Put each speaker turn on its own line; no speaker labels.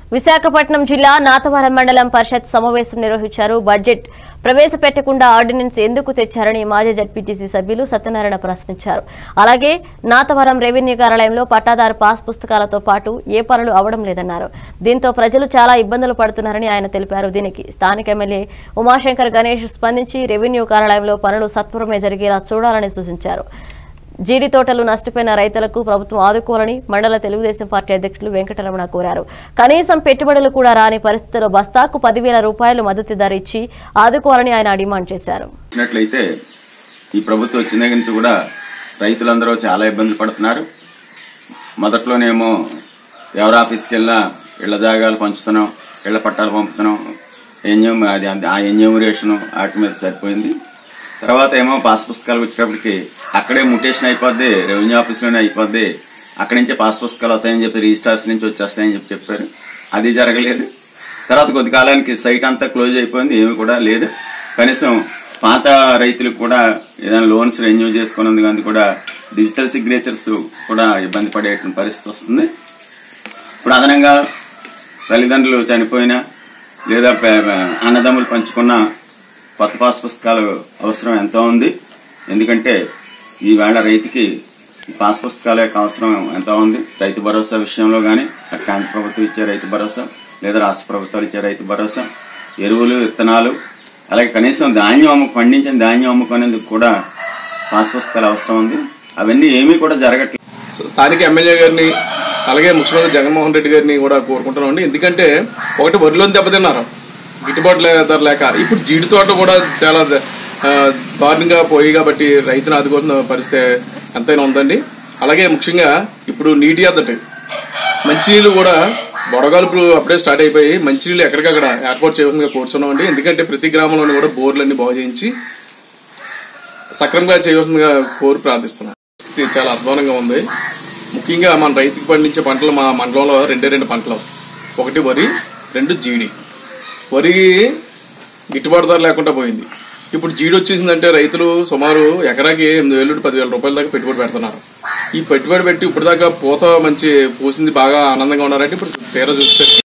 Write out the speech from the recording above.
విశాఖపట్నం జిల్లా నాతవరం మండలం పరిషత్ సమావేశం నిర్వహించారు బడ్జెట్ ప్రవేశపెట్టకుండా ఆర్డినెన్స్ ఎందుకు తెచ్చారని మాజీ జడ్పీటీసీ సభ్యులు సత్యనారాయణ ప్రశ్నించారు అలాగే నాతవరం రెవెన్యూ కార్యాలయంలో పట్టాదారు పాస్ పుస్తకాలతో పాటు ఏ పనులు అవడం లేదన్నారు దీంతో ప్రజలు చాలా ఇబ్బందులు పడుతున్నారని ఆయన తెలిపారు దీనికి స్థానిక ఎమ్మెల్యే ఉమాశంకర్ గణేష్ స్పందించి రెవెన్యూ కార్యాలయంలో పనులు సత్వరమే జరిగేలా చూడాలని సూచించారు జీడి తోటలు నష్టపోయిన రైతులకు ప్రభుత్వం ఆదుకోవాలని మండల తెలుగుదేశం పార్టీ అధ్యక్షులు వెంకటరమణ కోరారు కనీసం పెట్టుబడులు కూడా రాని పరిస్థితుల్లో బస్తాకు పదివేల రూపాయలు మద్దతు ధర ఇచ్చి ఆదుకోవాలని ఆయన డిమాండ్ చేశారు
చూసినట్లయితే ఈ ప్రభుత్వం వచ్చిన దగ్గర నుంచి కూడా రైతులందరూ చాలా ఇబ్బందులు పడుతున్నారు మొదట్లోనేమో ఎవరి ఆఫీస్కి వెళ్ళినా ఇళ్ల జాగాలు పంచుతున్నాం ఇళ్ల పట్టాలు పంపుతున్నాం ఎన్యూమ్ అది ఆ ఎన్యూమరేషన్ వాటి మీద సరిపోయింది తర్వాత ఏమో పాస్ పుస్తకాలు వచ్చేటప్పటికి అక్కడే ముటేషన్ అయిపోద్ది రెవెన్యూ ఆఫీస్లోనే అయిపోద్ది అక్కడి నుంచే పాస్ పుస్తకాలు వస్తాయని చెప్పి రిజిస్టార్స్ నుంచి వచ్చేస్తాయని చెప్పి చెప్పారు అది జరగలేదు తర్వాత కొద్ది కాలానికి సైట్ అంతా క్లోజ్ అయిపోయింది ఏమి కూడా లేదు కనీసం పాత రైతులకు కూడా ఏదైనా లోన్స్ రెన్యూ చేసుకున్నందుకు అందుకు కూడా డిజిటల్ సిగ్నేచర్స్ కూడా ఇబ్బంది పడే పరిస్థితి వస్తుంది ఇప్పుడు అదనంగా తల్లిదండ్రులు చనిపోయినా లేదా పే- అన్నదమ్ములు పంచుకున్న కొత్త పాస్ పుస్తకాలు అవసరం ఎంతో ఉంది ఎందుకంటే ఈవేళ రైతుకి ఈ పాస్ పుస్తకాల యొక్క అవసరం ఎంతో ఉంది రైతు భరోసా విషయంలో గానీ అటు కేంద్ర ప్రభుత్వం ఇచ్చే రైతు భరోసా లేదా రాష్ట్ర ప్రభుత్వాలు ఇచ్చే రైతు భరోసా ఎరువులు విత్తనాలు అలాగే కనీసం ధాన్యం అమ్ము పండించిన ధాన్యం అమ్ముకునేందుకు కూడా పాస్ పుస్తకాలు అవసరం ఉంది అవన్నీ ఏమీ కూడా జరగట్లేదు
సో స్థానిక ఎమ్మెల్యే గారిని అలాగే ముఖ్యమంత్రి జగన్మోహన్ రెడ్డి గారిని కూడా కోరుకుంటున్నామండి ఎందుకంటే ఒకటి వరిలోని దెబ్బతిన్నారు గిట్టుబాటు లే- ధర లేక ఇప్పుడు జీడి తోట కూడా చాలా ద- ఆ, దారుణంగా పోయి కాబట్టి రైతును ఆదుకోవాల్సిన పరిస్థితి ఎంతైనా ఉందండి అలాగే ముఖ్యంగా ఇప్పుడు నీటి అద్దటి మంచినీళ్ళు కూడా బొడగాలుపులు అప్పుడే స్టార్ట్ అయిపోయి మంచినీళ్ళు ఎక్కడికక్కడ ఏర్పాటు చేయవలసిందిగా కోరుతున్నామండి ఎందుకంటే ప్రతి గ్రామంలోని కూడా బోర్లన్నీ బాగు చేయించి సక్రమంగా చేయవలసిందిగా కోరి ప్రార్థిస్తున్నాం పరిస్థితి చాలా అధ్వానంగా ఉంది ముఖ్యంగా మన రైతుకి పండించే పంటలు మా మండలంలో రెండే రెండు పంటలు ఒకటి వరి రెండు జీడి వరి గిట్టుబాటు ధర లేకుండా పోయింది ఇప్పుడు జీడి వచ్చేసిందంటే రైతులు సుమారు ఎకరాకి ఎనిమిది వేలు నుండి పదివేల రూపాయల దాకా పెట్టుబడి పెడుతున్నారు ఈ పెట్టుబడి పెట్టి ఇప్పుడు దాకా పూత మంచి పూసింది బాగా ఆనందంగా ఉన్నారంటే ఇప్పుడు తీరా చూస్తే